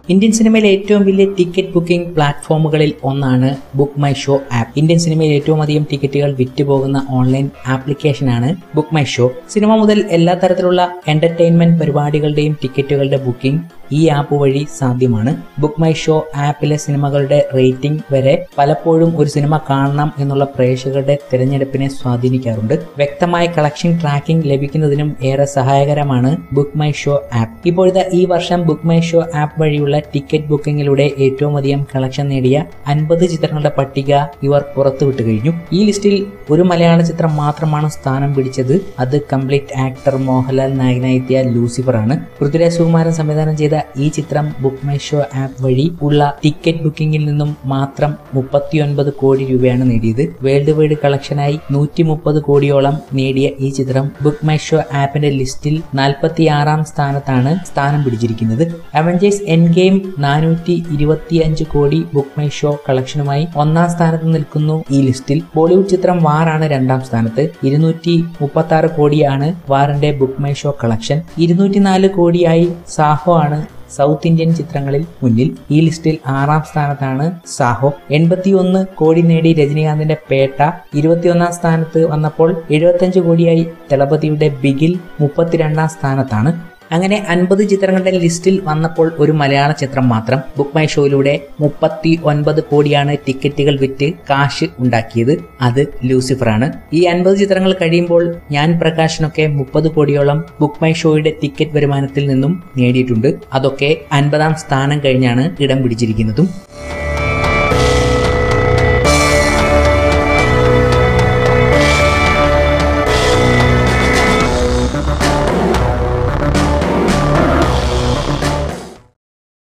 Indian സിനിമയിലെ ഏറ്റവും വലിയ ടിക്കറ്റ് ബുക്കിംഗ് പ്ലാറ്റ്ഫോമുകളിൽ ഒന്നാണ് book my show app Indian സിനിമയിൽ ഏറ്റവും അധികം ടിക്കറ്റുകൾ വിറ്റുപോകുന്ന ഓൺലൈൻ ആപ്ലിക്കേഷനാണ് ബുക്ക് മൈ ഷോ സിനിമ മുതൽ എല്ലാ തരത്തിലുള്ള എന്റർടൈൻമെന്റ് പരിപാടികളുടെയും ടിക്കറ്റുകളുടെ ബുക്കിംഗ് ഈ ആപ്പ് വഴി സാധ്യമാണ് ബുക്ക് മൈ ഷോ ആപ്പിലെ സിനിമകളുടെ റേറ്റിംഗ് വരെ പലപ്പോഴും ഒരു സിനിമ കാണണം എന്നുള്ള പ്രേക്ഷകരുടെ തിരഞ്ഞെടുപ്പിനെ സ്വാധീനിക്കാറുണ്ട് വ്യക്തമായ കളക്ഷൻ ട്രാക്കിംഗ് ലഭിക്കുന്നതിനും ഏറെ സഹായകരമാണ് ബുക്ക് മൈ ഷോ ആപ്പ് ഇപ്പോഴത്തെ ഈ വർഷം ബുക്ക് മൈ ഷോ ആപ്പ് വഴിയുള്ള ടിക്കറ്റ് ബുക്കിംഗിലൂടെ ഏറ്റവും അധികം കളക്ഷൻ നേടിയ അൻപത് ചിത്രങ്ങളുടെ പട്ടിക ഇവർ പുറത്തുവിട്ടു കഴിഞ്ഞു ഈ ലിസ്റ്റിൽ ഒരു മലയാള ചിത്രം മാത്രമാണ് സ്ഥാനം പിടിച്ചത് അത് കംപ്ലീറ്റ് ആക്ടർ മോഹൻലാൽ നായകനായെത്തിയ ലൂസിഫർ ആണ് പൃഥ്വിരാജ് സുകുമാരൻ സംവിധാനം ചെയ്ത ഈ ചിത്രം ബുക്ക് മൈ ഷോ ആപ്പ് വഴി ഉള്ള ടിക്കറ്റ് ബുക്കിംഗിൽ നിന്നും മാത്രം മുപ്പത്തിയൊൻപത് കോടി രൂപയാണ് നേടിയത് വേൾഡ് വൈഡ് കളക്ഷനായി നൂറ്റി മുപ്പത് കോടിയോളം നേടിയ ഈ ചിത്രം ബുക്ക് മൈ ഷോ ആപ്പിന്റെ ലിസ്റ്റിൽ നാൽപ്പത്തി ആറാം സ്ഥാനത്താണ് സ്ഥാനം പിടിച്ചിരിക്കുന്നത് അവഞ്ചേഴ്സ് എൻ ഗെയിം നാനൂറ്റി ഇരുപത്തിയഞ്ച് കോടി ബുക്ക് മൈ ഷോ കളക്ഷനുമായി ഒന്നാം സ്ഥാനത്ത് നിൽക്കുന്നു ഈ ലിസ്റ്റിൽ ബോളിവുഡ് ചിത്രം വാറാണ് രണ്ടാം സ്ഥാനത്ത് ഇരുന്നൂറ്റി മുപ്പത്തി ആറ് കോടിയാണ് വാറിന്റെ ബുക്ക് മൈ ഷോ കളക്ഷൻ ഇരുന്നൂറ്റി നാല് കോടിയായി സാഹോ ആണ് സൗത്ത് ഇന്ത്യൻ ചിത്രങ്ങളിൽ മുന്നിൽ ഈ ലിസ്റ്റിൽ ആറാം സ്ഥാനത്താണ് സാഹോ എൺപത്തിയൊന്ന് കോടി നേടി രജനീകാന്തിന്റെ പേട്ട ഇരുപത്തിയൊന്നാം സ്ഥാനത്ത് വന്നപ്പോൾ എഴുപത്തഞ്ച് കോടിയായി ദളപതിയുടെ ബിഗിൽ മുപ്പത്തിരണ്ടാം സ്ഥാനത്താണ് അങ്ങനെ അൻപത് ചിത്രങ്ങളുടെ ലിസ്റ്റിൽ വന്നപ്പോൾ ഒരു മലയാള ചിത്രം മാത്രം ബുക്ക് മൈ ഷോയിലൂടെ മുപ്പത്തി ഒൻപത് കോടിയാണ് ടിക്കറ്റുകൾ വിറ്റ് കാശ് ഉണ്ടാക്കിയത് അത് ലൂസിഫർ ആണ് ഈ അൻപത് ചിത്രങ്ങൾ കഴിയുമ്പോൾ ഞാൻ പ്രകാശനൊക്കെ മുപ്പത് കോടിയോളം ബുക്ക് മൈ ഷോയുടെ ടിക്കറ്റ് വരുമാനത്തിൽ നിന്നും നേടിയിട്ടുണ്ട് അതൊക്കെ അൻപതാം സ്ഥാനം കഴിഞ്ഞാണ് ഇടം പിടിച്ചിരിക്കുന്നതും